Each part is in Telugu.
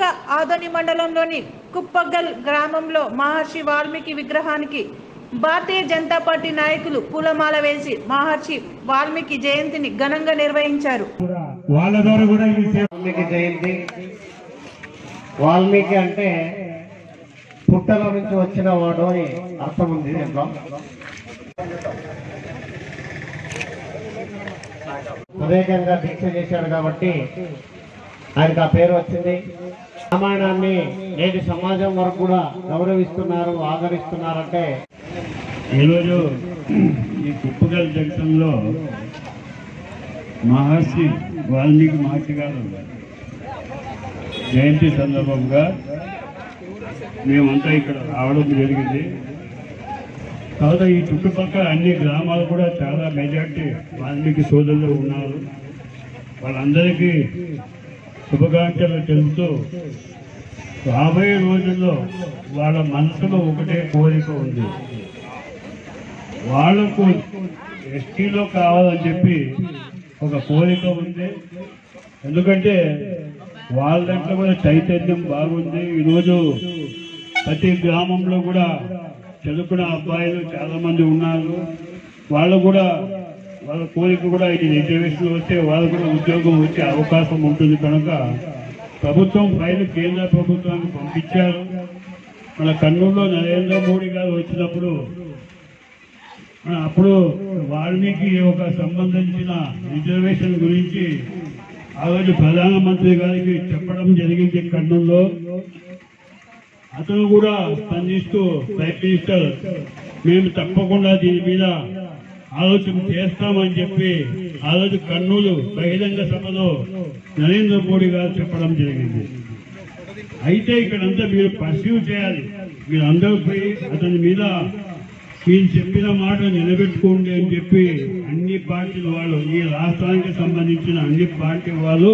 ఆదోని మండలంలోని కుప్పగల్ గ్రామంలో మహర్షి వాల్మీకి విగ్రహానికి భారతీయ జనతా పార్టీ నాయకులు పూలమాల వేసి మహర్షి వాల్మీకి జయంతిని ఘనంగా నిర్వహించారు వాళ్ళ ద్వారా కూడా ఈ సేవ వాల్మీకి జయంతి వాల్మీకి అంటే పుట్టల నుంచి వచ్చిన వాడు అని అర్థం ఉంది దీంట్లో ప్రత్యేకంగా దీక్ష చేశాడు కాబట్టి ఆయనకు ఆ పేరు వచ్చింది రామాయణాన్ని నేటి సమాజం వరకు కూడా గౌరవిస్తున్నారు ఆదరిస్తున్నారంటే ఈరోజు ఈ కుప్పగల్ జంక్షన్లో మహర్షి వాల్మీకి మహర్షి గారు జయంతి సందర్భంగా మేమంతా ఇక్కడ రావడం జరిగింది కావున ఈ చుట్టుపక్కల అన్ని గ్రామాలు కూడా చాలా మెజార్టీ వాల్మీకి సోదరులు ఉన్నారు వాళ్ళందరికీ శుభాకాంక్షలు తెలుపుతూ రాబోయే రోజుల్లో వాళ్ళ మనసులో ఒకటే కోరిక ఉంది వాళ్లకు ఎస్టీలో కావాలని చెప్పి ఒక కోరిక ఉంది ఎందుకంటే వాళ్ళ దాంట్లో కూడా చైతన్యం బాగుంది ఈరోజు ప్రతి గ్రామంలో కూడా చదువుకున్న అబ్బాయిలు చాలా మంది ఉన్నారు వాళ్ళు కూడా వాళ్ళ కోరిక కూడా ఈ రిజర్వేషన్ వస్తే వాళ్ళు కూడా ఉద్యోగం వచ్చే అవకాశం ఉంటుంది కనుక ప్రభుత్వం ఫైల్ కేంద్ర ప్రభుత్వానికి పంపించారు మన కర్నూలులో నరేంద్ర మోడీ గారు వచ్చినప్పుడు ఆ, అప్పుడు వాల్మీకి ఒక సంబంధించిన రిజర్వేషన్ గురించి ఆ రోజు ప్రధానమంత్రి గారికి చెప్పడం జరిగింది కర్నూలులో అతను కూడా స్పందిస్తూ ప్రైమ్ మినిస్టర్ మేము తప్పకుండా దీని మీద ఆలోచన చేస్తామని చెప్పి ఆ రోజు కర్నూలు బహిరంగ సభలో నరేంద్ర మోడీ గారు చెప్పడం జరిగింది అయితే ఇక్కడంతా మీరు పర్సీవ్ చేయాలి మీరు అందరూ పోయి అతని మీద మీరు చెప్పిన మాట నిలబెట్టుకోండి అని చెప్పి అన్ని పార్టీల వాళ్ళు ఈ రాష్ట్రానికి సంబంధించిన అన్ని పార్టీ వాళ్ళు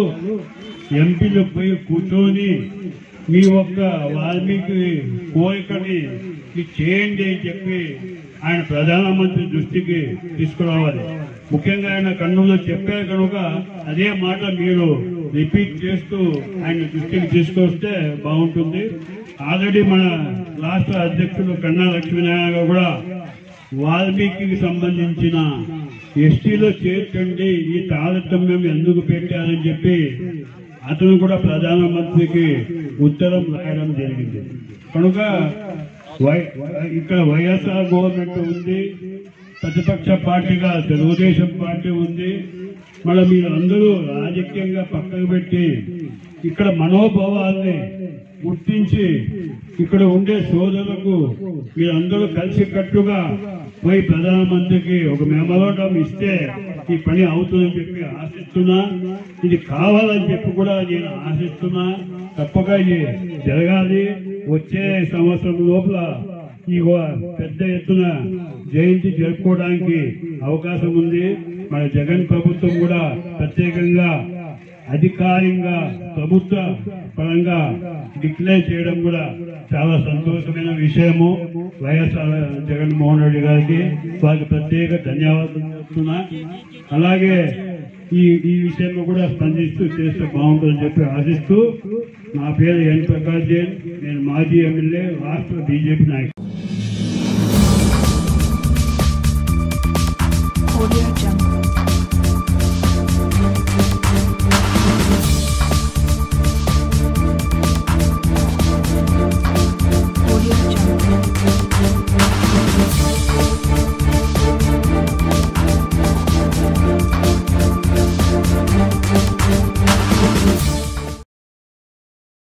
ఎంపీలు పోయి కూర్చొని మీ ఒక్క వాల్మీకి కోరికని మీరు చేయండి అని చెప్పి ఆయన ప్రధానమంత్రి దృష్టికి తీసుకురావాలి ముఖ్యంగా ఆయన కన్నులో చెప్పారు కనుక అదే మాట మీరు రిపీట్ చేస్తూ ఆయన దృష్టికి తీసుకొస్తే బాగుంటుంది ఆల్రెడీ మన రాష్ట్ర అధ్యక్షులు కన్నా లక్ష్మీనారాయణ గారు కూడా వాల్మీకి సంబంధించిన ఎస్టీలో చేర్చండి ఈ తారతమ్యం ఎందుకు పెట్టారని చెప్పి అతను కూడా ప్రధానమంత్రికి ఉత్తరం రాయడం జరిగింది కనుక వై- ఇక్కడ వైఎస్ఆర్ గవర్నమెంట్ ఉంది ప్రతిపక్ష పార్టీగా తెలుగుదేశం పార్టీ ఉంది మళ్ళీ మీరు అందరూ రాజకీయంగా పక్కకు పెట్టి ఇక్కడ మనోభావాల్ని గుర్తించి ఇక్కడ ఉండే సోదరులకు మీరందరూ కలిసి కట్టుగా పోయి ప్రధానమంత్రికి ఒక మెమోరాండం ఇస్తే ఈ పని అవుతుందని చెప్పి ఆశిస్తున్నా ఇది కావాలని చెప్పి కూడా నేను ఆశిస్తున్నా తప్పక ఇది జరగాలి వచ్చే సంవత్సరం లోపల ఈ ఓ- పెద్ద ఎత్తున జయంతి జరుపుకోవడానికి అవకాశం ఉంది మన జగన్ ప్రభుత్వం కూడా ప్రత్యేకంగా అధికారికంగా ప్రభుత్వ పరంగా డిక్లేర్ చేయడం కూడా చాలా సంతోషమైన విషయము వైఎస్ఆర్ జగన్మోహన్ రెడ్డి గారికి వారికి ప్రత్యేక ధన్యవాదాలు చెప్తున్నా అలాగే ఈ ఈ విషయంలో కూడా స్పందిస్తూ చేస్తే బాగుంటుందని చెప్పి ఆశిస్తూ నా పేరు ఎన్ ప్రకాష్ జైన్ నేను మాజీ ఎమ్మెల్యే రాష్ట్ర బీజేపీ నాయకుడు